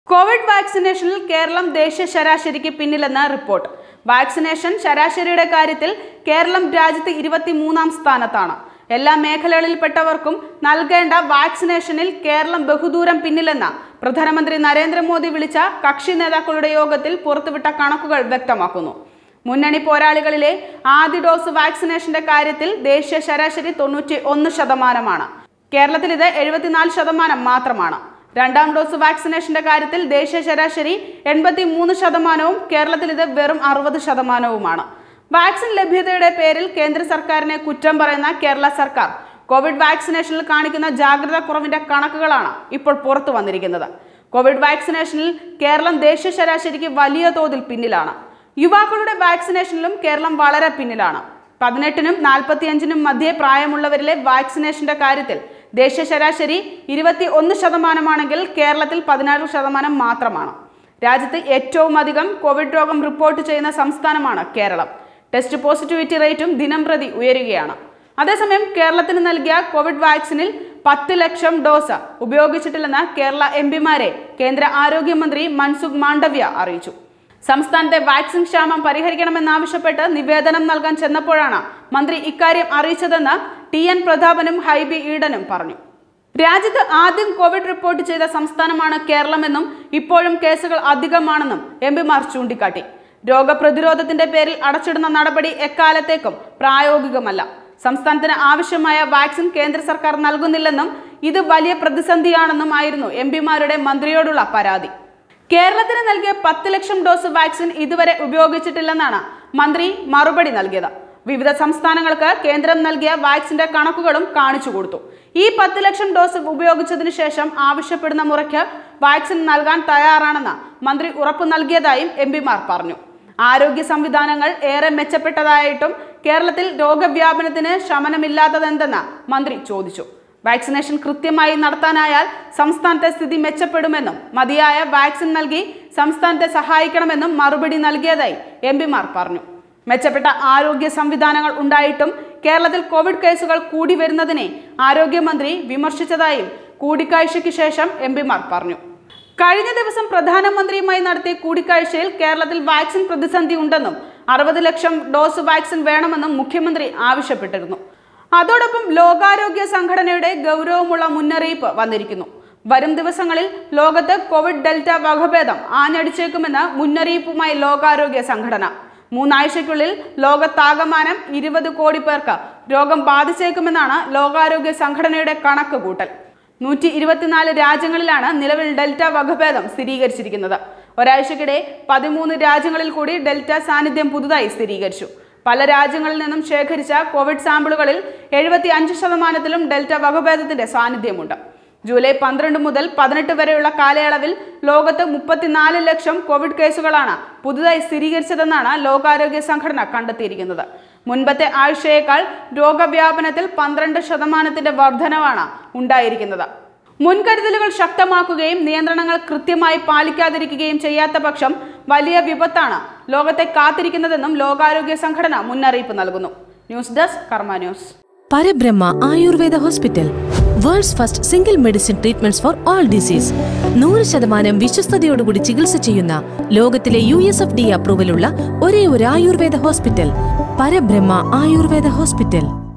Covid വാക്സിനേഷനിൽ Keralam ദേശീയ ശരാശരിക്ക് പിന്നിലെന്ന report vaccination ശരാശരിയുടെ കാര്യത്തിൽ കേരളം രാജ്യത്ത് ഇരുപത്തിമൂന്നാം സ്ഥാനത്താണ് എല്ലാ മേഖലകളിൽപ്പെട്ടവർക്കും നൽകേണ്ട വാക്സിനേഷനിൽ കേരളം ബഹുദൂരം പിന്നിലെന്ന പ്രധാനമന്ത്രി നരേന്ദ്രമോദി വിളിച്ച കക്ഷി നേതാക്കളുടെ യോഗത്തിൽ പുറത്തുവിട്ട കണക്കുകൾ വ്യക്തമാക്കുന്നു മുന്നണി പോരാളികളിലെ ആദ്യ ഡോസ് വാക്സിനേഷന്റെ കാര്യത്തിൽ ദേശീയ ശരാശരി തൊണ്ണൂറ്റി ഒന്ന് ശതമാനമാണ് കേരളത്തിൽ ഇത് എഴുപത്തിനാല് ശതമാനം മാത്രമാണ് രണ്ടാം ഡോസ് വാക്സിനേഷന്റെ കാര്യത്തിൽ ദേശീയ ശരാശരി എൺപത്തി മൂന്ന് ശതമാനവും കേരളത്തിൽ ഇത് വെറും അറുപത് ശതമാനവുമാണ് വാക്സിൻ ലഭ്യതയുടെ പേരിൽ കേന്ദ്ര സർക്കാരിനെ കുറ്റം പറയുന്ന കേരള സർക്കാർ കോവിഡ് വാക്സിനേഷനിൽ കാണിക്കുന്ന ജാഗ്രത കുറവിന്റെ കണക്കുകളാണ് ഇപ്പോൾ പുറത്തു വന്നിരിക്കുന്നത് കോവിഡ് വാക്സിനേഷനിൽ കേരളം ദേശീയ ശരാശരിക്ക് വലിയ തോതിൽ പിന്നിലാണ് യുവാക്കളുടെ വാക്സിനേഷനിലും കേരളം വളരെ പിന്നിലാണ് പതിനെട്ടിനും നാൽപ്പത്തിയഞ്ചിനും മധ്യേ പ്രായമുള്ളവരിലെ വാക്സിനേഷന്റെ കാര്യത്തിൽ ദേശീയ ശരാശരി ഇരുപത്തി ഒന്ന് ശതമാനമാണെങ്കിൽ കേരളത്തിൽ പതിനാറ് ശതമാനം മാത്രമാണ് രാജ്യത്ത് ഏറ്റവും അധികം കോവിഡ് രോഗം റിപ്പോർട്ട് ചെയ്യുന്ന സംസ്ഥാനമാണ് കേരളം ടെസ്റ്റ് പോസിറ്റിവിറ്റി റേറ്റും ദിനം പ്രതി ഉയരുകയാണ് അതേസമയം കേരളത്തിന് നൽകിയ കോവിഡ് വാക്സിനിൽ പത്ത് ലക്ഷം ഡോസ് ഉപയോഗിച്ചിട്ടില്ലെന്ന് കേരള എം പിമാരെ കേന്ദ്ര ആരോഗ്യമന്ത്രി മൻസുഖ് മാണ്ഡവ്യ അറിയിച്ചു സംസ്ഥാനത്തെ വാക്സിൻ ക്ഷാമം പരിഹരിക്കണമെന്നാവശ്യപ്പെട്ട് നിവേദനം നൽകാൻ ചെന്നപ്പോഴാണ് മന്ത്രി ഇക്കാര്യം അറിയിച്ചതെന്ന് ടി എൻ പ്രതാപനും ഹൈബി ഈഡനും പറഞ്ഞു രാജ്യത്ത് ആദ്യം കോവിഡ് റിപ്പോർട്ട് ചെയ്ത സംസ്ഥാനമാണ് കേരളമെന്നും ഇപ്പോഴും കേസുകൾ അധികമാണെന്നും എം പിമാർ ചൂണ്ടിക്കാട്ടി രോഗപ്രതിരോധത്തിന്റെ പേരിൽ അടച്ചിടുന്ന നടപടി എക്കാലത്തേക്കും പ്രായോഗികമല്ല സംസ്ഥാനത്തിന് ആവശ്യമായ വാക്സിൻ കേന്ദ്ര സർക്കാർ നൽകുന്നില്ലെന്നും ഇത് വലിയ പ്രതിസന്ധിയാണെന്നും ആയിരുന്നു എം പിമാരുടെ മന്ത്രിയോടുള്ള പരാതി കേരളത്തിന് നൽകിയ പത്ത് ലക്ഷം ഡോസ് വാക്സിൻ ഇതുവരെ ഉപയോഗിച്ചിട്ടില്ലെന്നാണ് മന്ത്രി മറുപടി നൽകിയത് വിവിധ സംസ്ഥാനങ്ങൾക്ക് കേന്ദ്രം നൽകിയ വാക്സിന്റെ കണക്കുകളും കാണിച്ചു കൊടുത്തു ഈ പത്ത് ലക്ഷം ഡോസ് ഉപയോഗിച്ചതിനു ശേഷം ആവശ്യപ്പെടുന്ന മുറയ്ക്ക് വാക്സിൻ നൽകാൻ തയ്യാറാണെന്ന് മന്ത്രി ഉറപ്പു നൽകിയതായും എം പിമാർ പറഞ്ഞു ആരോഗ്യ സംവിധാനങ്ങൾ ഏറെ മെച്ചപ്പെട്ടതായിട്ടും കേരളത്തിൽ രോഗവ്യാപനത്തിന് ശമനമില്ലാത്തതെന്തെന്ന് മന്ത്രി ചോദിച്ചു വാക്സിനേഷൻ കൃത്യമായി നടത്താനായാൽ സംസ്ഥാനത്തെ സ്ഥിതി മെച്ചപ്പെടുമെന്നും മതിയായ വാക്സിൻ നൽകി സംസ്ഥാനത്തെ സഹായിക്കണമെന്നും മറുപടി നൽകിയതായി എം പിമാർ പറഞ്ഞു മെച്ചപ്പെട്ട ആരോഗ്യ സംവിധാനങ്ങൾ ഉണ്ടായിട്ടും കേരളത്തിൽ കോവിഡ് കേസുകൾ കൂടി വരുന്നതിനെ ആരോഗ്യമന്ത്രി വിമർശിച്ചതായും കൂടിക്കാഴ്ചയ്ക്ക് ശേഷം എം പിമാർ പറഞ്ഞു കഴിഞ്ഞ ദിവസം പ്രധാനമന്ത്രിയുമായി നടത്തിയ കൂടിക്കാഴ്ചയിൽ കേരളത്തിൽ വാക്സിൻ പ്രതിസന്ധി ഉണ്ടെന്നും അറുപത് ലക്ഷം ഡോസ് വാക്സിൻ വേണമെന്നും മുഖ്യമന്ത്രി ആവശ്യപ്പെട്ടിരുന്നു അതോടൊപ്പം ലോകാരോഗ്യ സംഘടനയുടെ ഗൗരവമുള്ള മുന്നറിയിപ്പ് വന്നിരിക്കുന്നു വരും ദിവസങ്ങളിൽ ലോകത്ത് കോവിഡ് ഡെൽറ്റ വകഭേദം ആഞ്ഞടിച്ചേക്കുമെന്ന് മുന്നറിയിപ്പുമായി ലോകാരോഗ്യ സംഘടന മൂന്നാഴ്ചയ്ക്കുള്ളിൽ ലോകത്താകമാനം ഇരുപത് കോടി പേർക്ക് രോഗം ബാധിച്ചേക്കുമെന്നാണ് ലോകാരോഗ്യ സംഘടനയുടെ കണക്ക് കൂട്ടൽ നൂറ്റി ഇരുപത്തിനാല് രാജ്യങ്ങളിലാണ് നിലവിൽ ഡെൽറ്റ വകഭേദം സ്ഥിരീകരിച്ചിരിക്കുന്നത് ഒരാഴ്ചക്കിടെ പതിമൂന്ന് രാജ്യങ്ങളിൽ കൂടി ഡെൽറ്റ സാന്നിധ്യം പുതുതായി സ്ഥിരീകരിച്ചു പല രാജ്യങ്ങളിൽ നിന്നും ശേഖരിച്ച കോവിഡ് സാമ്പിളുകളിൽ എഴുപത്തി അഞ്ച് ശതമാനത്തിലും ഡെൽറ്റ വകഭേദത്തിന്റെ സാന്നിധ്യമുണ്ട് ജൂലൈ പന്ത്രണ്ട് മുതൽ പതിനെട്ട് വരെയുള്ള കാലയളവിൽ ലോകത്ത് മുപ്പത്തിനാല് ലക്ഷം കോവിഡ് കേസുകളാണ് പുതുതായി സ്ഥിരീകരിച്ചതെന്നാണ് ലോകാരോഗ്യ സംഘടന കണ്ടെത്തിയിരിക്കുന്നത് മുൻപത്തെ ആഴ്ചയേക്കാൾ രോഗവ്യാപനത്തിൽ പന്ത്രണ്ട് ശതമാനത്തിന്റെ വർധനവാണ് ഉണ്ടായിരിക്കുന്നത് മുൻകരുതലുകൾ ശക്തമാക്കുകയും നിയന്ത്രണങ്ങൾ കൃത്യമായി പാലിക്കാതിരിക്കുകയും ചെയ്യാത്ത പക്ഷം വലിയ വിപത്താണ് ലോകത്തെ കാത്തിരിക്കുന്നതെന്നും ലോകാരോഗ്യ സംഘടന മുന്നറിയിപ്പ് നൽകുന്നു news desk Karma news Parabrahma Ayurveda hospital world's first single medicine treatments for all disease നൂറ് ശതമാനം വിശ്വസ്തയോടുകൂടി ചികിത്സ ചെയ്യുന്ന ലോകത്തിലെ യു എസ് എഫ് ഡി അപ്രൂവലുള്ള ഒരേ ഒരു ആയുർവേദ ഹോസ്പിറ്റൽ പരബ്രഹ്മ ആയുർവേദ ഹോസ്പിറ്റൽ